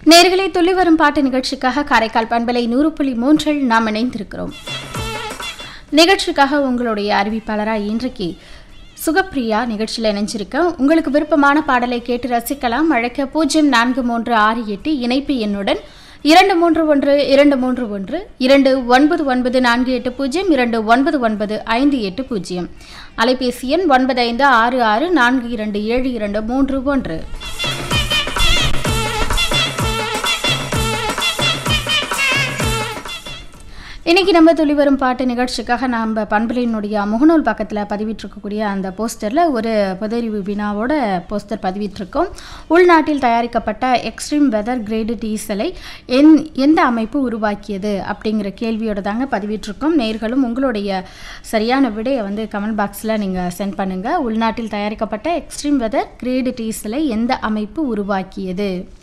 நேர்களை துள்ளி வரும் பாட்டு நிகழ்ச்சிக்காக காரைக்கால் பண்பலை நூறு புள்ளி மூன்றில் நாம் இணைந்திருக்கிறோம் நிகழ்ச்சிக்காக உங்களுடைய அறிவிப்பாளராக இன்றைக்கு சுகப்பிரியா நிகழ்ச்சியில் இணைஞ்சிருக்கேன் உங்களுக்கு விருப்பமான பாடலை கேட்டு ரசிக்கலாம் அழைக்க பூஜ்ஜியம் நான்கு மூன்று ஆறு எட்டு இணைப்பு எண்ணுடன் இரண்டு மூன்று ஒன்று இரண்டு மூன்று ஒன்று இரண்டு ஒன்பது ஒன்பது நான்கு எட்டு பூஜ்ஜியம் இரண்டு ஒன்பது ஒன்பது ஐந்து எட்டு பூஜ்ஜியம் அலைபேசி எண் ஒன்பது ஐந்து ஆறு ஆறு நான்கு இரண்டு ஏழு இரண்டு மூன்று ஒன்று இன்னைக்கு நம்ம துளி வரும் பாட்டு நிகழ்ச்சிக்காக நம்ம பண்பலினுடைய முகநூல் பக்கத்தில் பதிவிட்டிருக்கக்கூடிய அந்த போஸ்டரில் ஒரு புதறிவு வினாவோட போஸ்டர் பதிவிட்டிருக்கோம் உள்நாட்டில் தயாரிக்கப்பட்ட எக்ஸ்ட்ரீம் வெதர் கிரேடு டீசலை எந் எந்த அமைப்பு உருவாக்கியது அப்படிங்கிற கேள்வியோட தாங்க பதிவிட்டிருக்கோம் நேர்களும் உங்களுடைய சரியான விடையை வந்து கமெண்ட் பாக்ஸில் நீங்கள் சென்ட் பண்ணுங்கள் உள்நாட்டில் தயாரிக்கப்பட்ட எக்ஸ்ட்ரீம் வெதர் கிரேடு டீசலை எந்த அமைப்பு உருவாக்கியது